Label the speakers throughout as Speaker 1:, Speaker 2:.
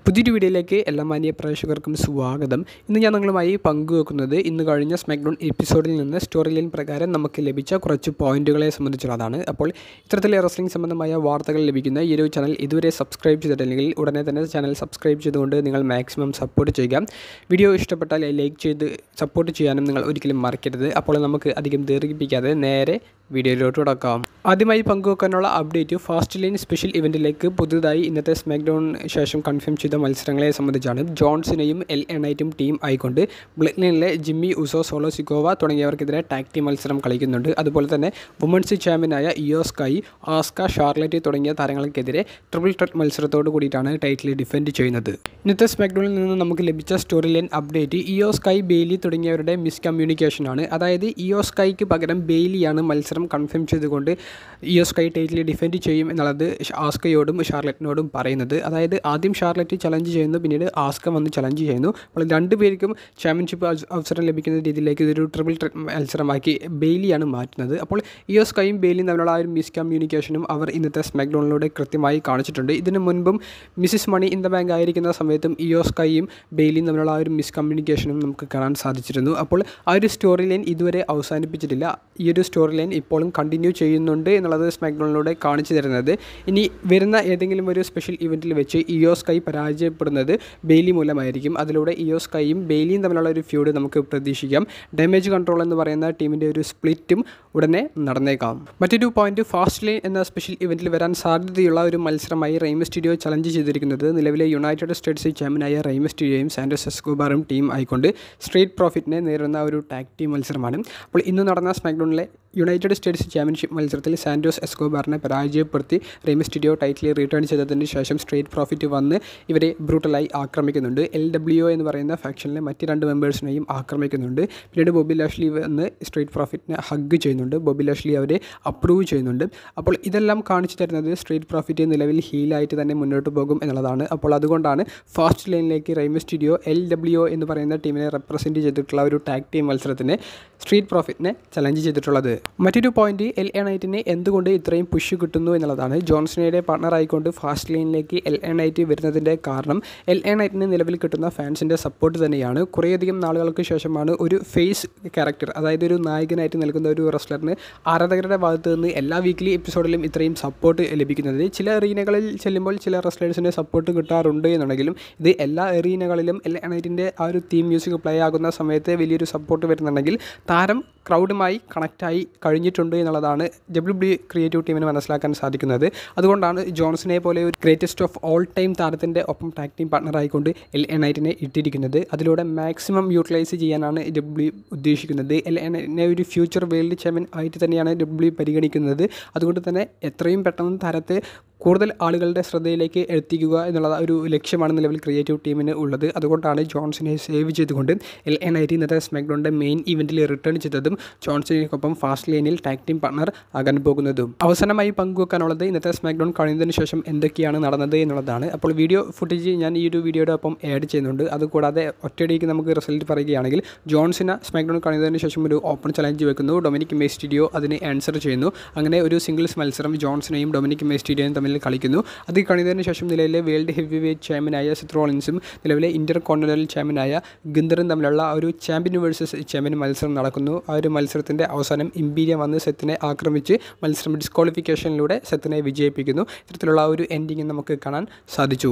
Speaker 1: പുതിയൊരു വീഡിയോയിലേക്ക് എല്ലാ മാന്യ പ്രേക്ഷകർക്കും സ്വാഗതം ഇന്ന് ഞാൻ നിങ്ങളുമായി പങ്കുവെക്കുന്നത് ഇന്ന് കഴിഞ്ഞ സ്മാക്ഡൗൺ എപ്പിസോഡിൽ നിന്ന് സ്റ്റോറി ലൈൻ പ്രകാരം നമുക്ക് ലഭിച്ച കുറച്ച് പോയിന്റുകളെ സംബന്ധിച്ചുള്ളതാണ് അപ്പോൾ ഇത്തരത്തിലെ റെസ്ലിംഗ് സംബന്ധമായ വാർത്തകൾ ലഭിക്കുന്ന ഈ ഒരു ചാനൽ ഇതുവരെ സബ്സ്ക്രൈബ് ചെയ്തിട്ടില്ലെങ്കിൽ ഉടനെ തന്നെ ചാനൽ സബ്സ്ക്രൈബ് ചെയ്തുകൊണ്ട് നിങ്ങൾ മാക്സിമം സപ്പോർട്ട് ചെയ്യുക വീഡിയോ ഇഷ്ടപ്പെട്ടാൽ ലൈക്ക് ചെയ്ത് സപ്പോർട്ട് ചെയ്യാനും നിങ്ങൾ ഒരിക്കലും മറക്കരുത് അപ്പോൾ നമുക്ക് അധികം ദീർഘിപ്പിക്കാതെ നേരെ വീഡിയോയിലോട്ട് കിടക്കാം ആദ്യമായി പങ്കുവെക്കാനുള്ള അപ്ഡേറ്റ് ഫാസ്റ്റ് ലൈൻ സ്പെഷ്യൽ ഇവൻറ്റിലേക്ക് പുതുതായി ഇന്നത്തെ സ്മാക്ഡൗൺ ശേഷം കൺഫേം ചെയ്ത മത്സരങ്ങളെ സംബന്ധിച്ചാണ് ജോൺസിനെയും എൽ എണ്ണൈറ്റും ടീം ആയിക്കൊണ്ട് ബ്ലഡ് ലൈനിലെ ജിമ്മി ഉസോ സോളോ സിക്കോവ തുടങ്ങിയവർക്കെതിരെ ടാക് ടീം മത്സരം കളിക്കുന്നുണ്ട് അതുപോലെ തന്നെ വുമൻസ് ചാമ്പ്യനായ ഇയോസ്കായി ആസ്ക ഷാർലറ്റ് തുടങ്ങിയ താരങ്ങൾക്കെതിരെ ട്രിപ്പിൾ ട്രെറ്റ് മത്സരത്തോട് കൂടിയിട്ടാണ് ടൈറ്റിൽ ഡിഫെൻഡ് ചെയ്യുന്നത് ഇന്നത്തെ സ്മാക്ഡൗണിൽ നിന്ന് നമുക്ക് ലഭിച്ച story line update Iyo Sky Bayley തുടങ്ങിയവരുടെ മിസ് കമ്മ്യൂണിക്കേഷനാണ് അതായത് ഇയോസ്കായിക്ക് പകരം ബെയിലിയാണ് മത്സരം കൺഫേം ചെയ്തുകൊണ്ട് ഇയോസ്കൈ ടൈറ്റിൽ ഡിഫെൻഡ് ചെയ്യും എന്നുള്ളത് ആസ്കയോടും ഷാർലറ്റിനോടും പറയുന്നത് അതായത് ആദ്യം ഷാർലറ്റ് ചലഞ്ച് ചെയ്യുന്നു പിന്നീട് ആസ്ക വന്ന് ചലഞ്ച് ചെയ്യുന്നു അപ്പോൾ രണ്ടുപേർക്കും ചാമ്പ്യൻഷിപ്പ് അവസരം ലഭിക്കുന്ന രീതിയിലേക്ക് ഇതൊരു ട്രിപ്പിൾ ട്രെറ്റ് മത്സരമാക്കി ബെയിലിയാണ് മാറ്റുന്നത് അപ്പോൾ ഇയോസ്കൈയും ബെയിലിയും തമ്മിലുള്ള ആ ഒരു മിസ് കമ്മ്യൂണിക്കേഷനും അവർ ഇന്നത്തെ സ്മാക്ഡൗണിലൂടെ കൃത്യമായി കാണിച്ചിട്ടുണ്ട് ഇതിനു മുൻപും Mrs money in the bank ആയിരിക്കുന്ന സമയത്തും ഇയോസ്കൈയും ബെയിലിയും തമ്മിലുള്ള ആ ഒരു മിസ് കമ്മ്യൂണിക്കേഷനും നമുക്ക് കാണാൻ സാധിച്ചിരുന്നു അപ്പോൾ ആ ഒരു സ്റ്റോറി ലൈൻ ഇതുവരെ അവസാനിപ്പിച്ചിട്ടില്ല ഈ ഒരു സ്റ്റോറി ലൈൻ ഇപ്പോഴും കണ്ടിന്യൂ ചെയ്യുന്നുണ്ട് എന്നുള്ളത് സ്മാക്ഡൗണിലൂടെ കാണിച്ചു തരുന്നത് ഇനി വരുന്ന ഏതെങ്കിലും ഒരു സ്പെഷ്യൽ ഇവൻറ്റിൽ വെച്ച് ഇയോസ് കൈ പരാജയപ്പെടുന്നത് ബെയിലി മൂലമായിരിക്കും അതിലൂടെ ഇയോസ് കൈയും ബെയിലിയും തമ്മിലുള്ള ഒരു ഫ്യൂഡ് നമുക്ക് പ്രതീക്ഷിക്കാം ഡാമേജ് കൺട്രോൾ എന്ന് പറയുന്ന ടീമിൻ്റെ ഒരു സ്പ്ലിറ്റും ഉടനെ നടന്നേക്കാം മറ്റൊരു പോയിന്റ് ഫാസ്റ്റ് ലൈൻ എന്ന സ്പെഷ്യൽ ഇവൻറ്റിൽ വരാൻ സാധ്യതയുള്ള ഒരു മത്സരമായി റെയിം സ്റ്റുഡിയോ ചലഞ്ച് ചെയ്തിരിക്കുന്നത് നിലവിലെ യുണൈറ്റഡ് സ്റ്റേറ്റ്സ് ചാമ്പ്യനായ റെയിം സ്റ്റുഡിയോയും സാൻഡോസ് എസ്കോബാറും ടീം ആയിക്കൊണ്ട് സ്ട്രീറ്റ് പ്രോഫിറ്റിനെ നേരിടുന്ന ഒരു ടാക് ടീം മത്സരമാണ് അപ്പോൾ ഇന്ന് നടന്ന സ്മാക്ഡൗണിലെ യുണൈറ്റഡ് സ്റ്റേറ്റ്സ് ചാമ്പ്യൻഷിപ്പ് മത്സരത്തിൽ സാൻഡോസ് എസ്കോബാറിനെ പരാജയപ്പെടുത്തി റെയിം സ്റ്റുഡിയോ ടൈറ്റിൽ റിട്ടേൺ ചെയ്തതിന് ശേഷം സ്ട്രേറ്റ് പ്രോഫിറ്റ് വന്ന് ഇവരെ ബ്രൂട്ടലായി ആക്രമിക്കുന്നുണ്ട് എൽ ഡബ്ല്യു എന്ന് പറയുന്ന ഫാക്ഷനിലെ മറ്റ് രണ്ട് മെമ്പേഴ്സിനെയും ആക്രമിക്കുന്നുണ്ട് പിന്നീട് ബോബി ലാഷ്ലി വന്ന് സ്ട്രേറ്റ് പ്രോഫിറ്റിനെ ഹഗ് ചെയ്യുന്നുണ്ട് ബോബി ലാഷ്ലി അവരെ അപ്രൂവ് ചെയ്യുന്നുണ്ട് അപ്പോൾ ഇതെല്ലാം കാണിച്ചു തരുന്നത് സ്ട്രേറ്റ് പ്രോഫിറ്റ് നിലവിൽ ഹീലായിട്ട് തന്നെ മുന്നോട്ട് പോകും എന്നുള്ളതാണ് അപ്പോൾ അതുകൊണ്ടാണ് ഫാസ്റ്റ് ലൈനിലേക്ക് റെയിം സ്റ്റുഡിയോ എൽ ഡബ്ല്യു എന്ന് പറയുന്ന ടീമിനെ റെപ്രസെൻറ്റ് ചെയ്തിട്ടുള്ള ഒരു ടാഗ് ടീം മത്സരത്തിന് സ്ട്രീറ്റ് പ്രോഫിറ്റിനെ ചലഞ്ച് ചെയ്തിട്ടുള്ളത് മറ്റൊരു പോയിന്റ് എൽ എ നൈറ്റിന് എന്തുകൊണ്ട് ഇത്രയും പുഷ് കിട്ടുന്നു എന്നുള്ളതാണ് ജോൺസണയുടെ പാർട്ണർ ആയിക്കൊണ്ട് ഫാസ്റ്റ് ലൈനിലേക്ക് എൽ എ നൈറ്റ് വരുന്നതിൻ്റെ കാരണം എൽ എ നൈറ്റിന് നിലവിൽ കിട്ടുന്ന ഫാൻസിൻ്റെ സപ്പോർട്ട് തന്നെയാണ് കുറേയധികം നാളുകൾക്ക് ശേഷമാണ് ഒരു ഫേസ് ക്യാരക്ടർ അതായത് ഒരു നായകനായിട്ട് നിൽക്കുന്ന ഒരു റെസ്ലറിന് ആരാധകരുടെ ഭാഗത്ത് നിന്ന് എല്ലാ വീക്ക്ലി എപ്പിസോഡിലും ഇത്രയും സപ്പോർട്ട് ലഭിക്കുന്നത് ചില എറീനകളിൽ ചെല്ലുമ്പോൾ ചില റെസ്ലേഴ്സിന് സപ്പോർട്ട് കിട്ടാറുണ്ട് എന്നുണ്ടെങ്കിലും ഇത് എല്ലാ എറീനകളിലും എൽ എ നൈറ്റിൻ്റെ ആ ഒരു തീം മ്യൂസിക് പ്ലേ ആകുന്ന സമയത്ത് വലിയൊരു സപ്പോർട്ട് വരുന്നുണ്ടെങ്കിൽ താരം ക്രൗഡുമായി കണക്റ്റായി കഴിഞ്ഞിട്ടുണ്ട് എന്നുള്ളതാണ് ഡബ്ല്യു ഡബ്ല്യു ക്രിയേറ്റീവ് ടീമിന് മനസ്സിലാക്കാൻ സാധിക്കുന്നത് അതുകൊണ്ടാണ് ജോൺസനെ പോലെ ഒരു ഗ്രേറ്റസ്റ്റ് ഓഫ് ഓൾ ടൈം താരത്തിൻ്റെ ഒപ്പം ടാക് ടീം പാർട്ണറായിക്കൊണ്ട് എൽ എൻ ഐറ്റിനെ ഇട്ടിരിക്കുന്നത് അതിലൂടെ മാക്സിമം യൂട്ടിലൈസ് ചെയ്യാനാണ് ഡബ്ല്യു ഉദ്ദേശിക്കുന്നത് എൽ എൻ ഐറ്റിനെ ഒരു ഫ്യൂച്ചർ വേൾഡ് ചാമ്പ്യൻ ആയിട്ട് തന്നെയാണ് ഡബ്ല്യു പരിഗണിക്കുന്നത് അതുകൊണ്ട് തന്നെ എത്രയും പെട്ടെന്ന് താരത്തെ കൂടുതൽ ആളുകളുടെ ശ്രദ്ധയിലേക്ക് എത്തിക്കുക എന്നുള്ള ഒരു ലക്ഷ്യമാണ് നിലവിൽ ക്രിയേറ്റീവ് ടീമിന് ഉള്ളത് അതുകൊണ്ടാണ് ജോൺസിനെ സേവ് ചെയ്തുകൊണ്ട് എൽ എൻ ഐ ടി ഇന്നത്തെ സ്മാക്ഡൗണിൻ്റെ മെയിൻ ഇവൻറ്റിൽ റിട്ടേൺ ചെയ്തതും ജോൺസണിനൊപ്പം ഫാസ്റ്റ് ലൈനിൽ ടാക് ടീം പാർട്ണർ ആകാൻ പോകുന്നതും അവസാനമായി പങ്കുവെക്കാനുള്ളത് ഇന്നത്തെ സ്മാക്ഡൗൺ കഴിയുന്നതിന് ശേഷം എന്തൊക്കെയാണ് നടന്നത് എന്നുള്ളതാണ് അപ്പോൾ വീഡിയോ ഫുട്ടേജ് ഞാൻ ഈ ഒരു വീഡിയോയുടെ ഒപ്പം ആഡ് ചെയ്യുന്നുണ്ട് അതുകൂടാതെ ഒറ്റയടിക്ക് നമുക്ക് റിസൾട്ട് പറയുകയാണെങ്കിൽ ജോൺസിന സ്മാക്ഡൗൺ കഴിയുന്നതിന് ശേഷം ഒരു ഓപ്പൺ ചലഞ്ച് വെക്കുന്നു ഡൊമിനിക് മേസ്റ്റുഡിയോ അതിന് ആൻസർ ചെയ്യുന്നു അങ്ങനെ ഒരു സിംഗിൾസ് മത്സരം ജോൺസിനെയും ഡൊമിനിക് മേസ്റ്റുഡിയോയും തമ്മിൽ കളിക്കുന്നു അത് കഴിയുന്നതിന് ശേഷം നിലവിലെ വേൾഡ് ഹെവി വെയ്റ്റ് ചാമ്പ്യനായ സിത്രോളിൻസും നിലവിലെ ഇന്റർ കോണ്ടിനൽ ചാമ്പ്യനായ ഗിന്ദറും തമ്മിലുള്ള ആ ഒരു ചാമ്പ്യൻ വേഴ്സസ് ചാമ്പ്യൻ മത്സരം നടക്കുന്നു ആ ഒരു മത്സരത്തിൻ്റെ അവസാനം ഇമ്പീരിയ വന്ന് സെത്തിനെ ആക്രമിച്ച് മത്സരം ഡിസ്ക്വാളിഫിക്കേഷനിലൂടെ സെത്തിനെ വിജയിപ്പിക്കുന്നു ഇത്തരത്തിലുള്ള ആ ഒരു എൻഡിങ് നമുക്ക് കാണാൻ സാധിച്ചു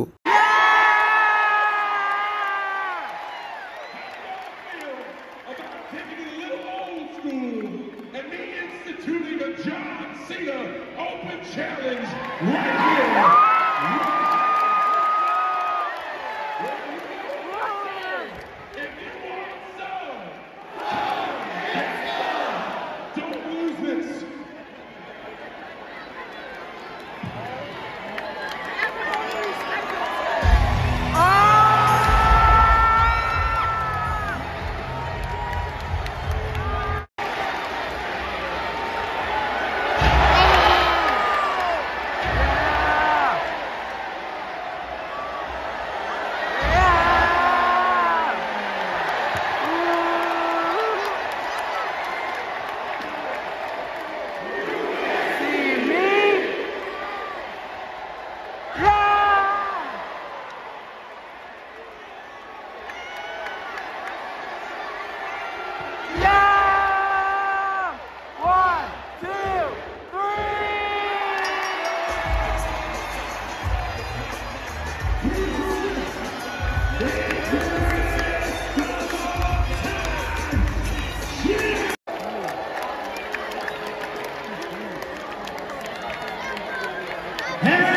Speaker 2: taking it a little old school and me instituting a John Cena Open Challenge right here. If you want some, don't lose this.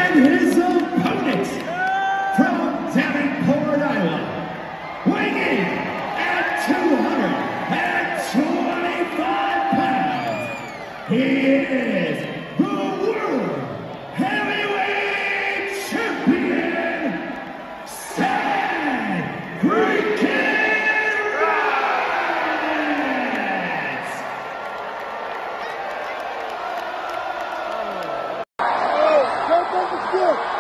Speaker 2: And his opponent from Davenport, Iowa, weighing in at 225 pounds, he is the World Heavyweight Champion, Seth freaking Rollins!
Speaker 3: Don't think it's good.